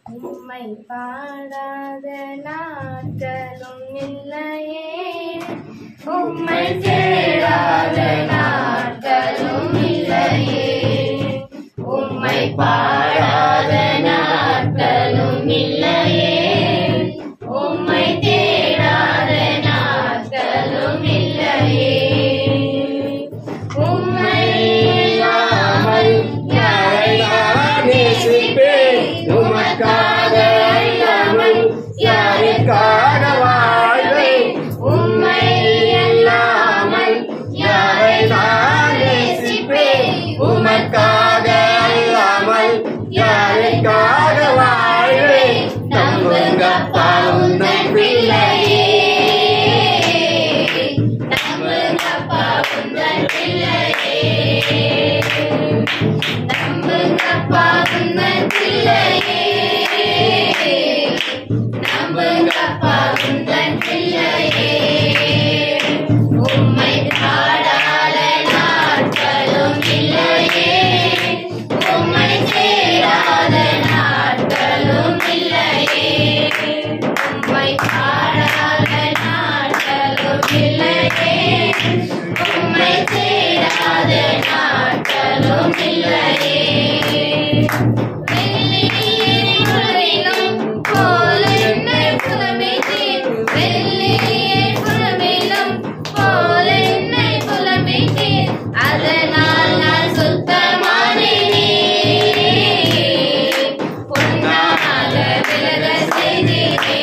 உம்மை பாடாத நாட்களும் இல்லையே உம்மை தேடாத நாட்களும் இல்லையே உம்மை பாடாத நாட்களும் இல்லையே உம்மை தேடாத நாட்களும் இல்லையே உம்மை இல்லாமல் யாரை நான் நேசிப்பேன் உமக்காக அல்லாமல் யாருக்காக வாழ்வேன் உம்மை அல்லாமல் யாரை நான் நேசிப்பேன் உமக்காக அல்லாமல் யாருக்காக வாழ்வேன் நம்புங்கப்பா உந்தன் பிள்ளையே நம்புங்கப்பா உந்தன் பிள்ளையே நம்புங்கப்பா உந்தன் பிள்ளையே நம்புங்கப்பா உந்தன் பிள்ளையே உம்மை பாடாத நாட்களும் இல்லையே உம்மை தேடாத நாட்களும் இல்லையே உம்மை பாடாத நாட்களும் இல்லையே உம்மை தேடாத நாட்களும் இல்லையே வெள்ளியின் புலமையிலும் போல என்னை புலமைத்தீர். வெள்ளியின் புலமையிலும் போல என்னை புலமைத்தீர். அதனால் நான் சுத்தமானேனே. பொன்னாக விலகச் செய்தீரே.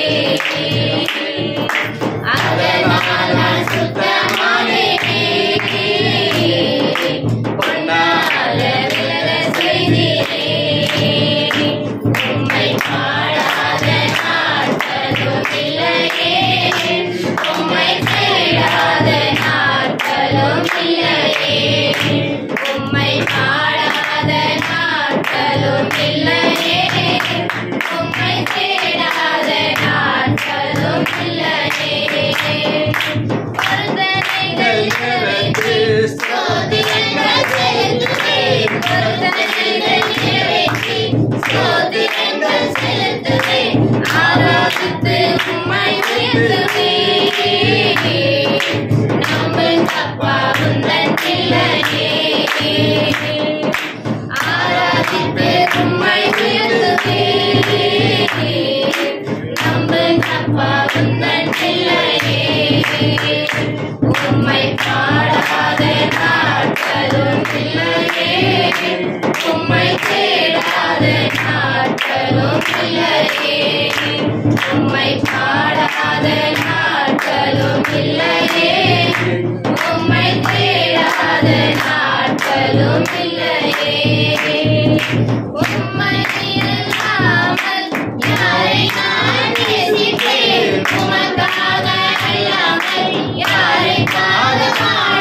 அதனால் நான் சுத்தமானேனே. பொன்னாக விலகச் செய்தீரே. உம்மை பாடாத நாட்களும் இல்லையே உம்மை தேடாத நாட்களும் இல்லையே உம்மை பாடாத நாட்களும் இல்லையே உம்மை தேடாத நாட்களும் இல்லையே வர்தனைகள் நிறைந்து ஸ்தோத்திரங்கள் செலுத்துவேன் வர்தனைகள் நிறைவேற்றி ஸ்தோத்திரங்கள் செலுத்துவேன் ஆராதித்து உம்மை உயர்த்துவேன் நம்புங்கப்பா உந்தன் பிள்ளையே ஆராதித்து உம்மை உயர்த்துவேன் நம்புங்கப்பா உந்தன் பிள்ளையே உம்மை பாடாத நாட்களும் இல்லையே உம்மை தேடாத நாட்களும் இல்லையே உம்மை பாடாத நாட்களும் இல்லையே உம்மை தேடாத நாட்களும் இல்லையே உம்மை இல்லாமல் யாரை நான் நேசிப்பேன் உமக்காக அல்லாமல் யாருக்காக வாழ